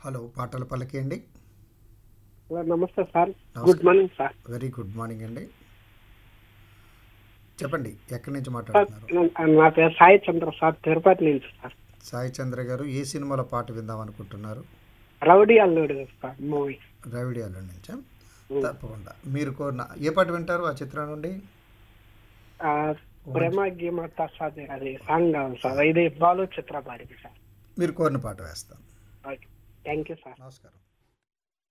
Hello పాటల పలికేయండి hello నమస్తే సార్ నమస్తే. Good morning sir very good morning అండి చెప్పండి ఎక్కడి నుంచి సార్ మాట్లాడుతున్నారు నా- నా పేరు సాయి చంద్ర సార్ తిరుపతి నుంచి సార్ సాయి చంద్ర గారు ఏ సినిమాలో పాట విందాం అనుకుంటున్నారు రౌడీ అల్లుడు సార్ మూవీ ద్రావిడియాల నుంచా తప్పకుండా మీరు కోరిన ఏ పాట వింటారు ఆ చిత్రం నుండి ప్రేమ గీమత సార్ అది సాంగ్ కావాలి సార్ ఇది బాలు చిత్ర పాడింది సార్ మీరు కోరిన పాట వేస్తాను ఓకే థ్యాంక్ యూ సార్ నమస్కారం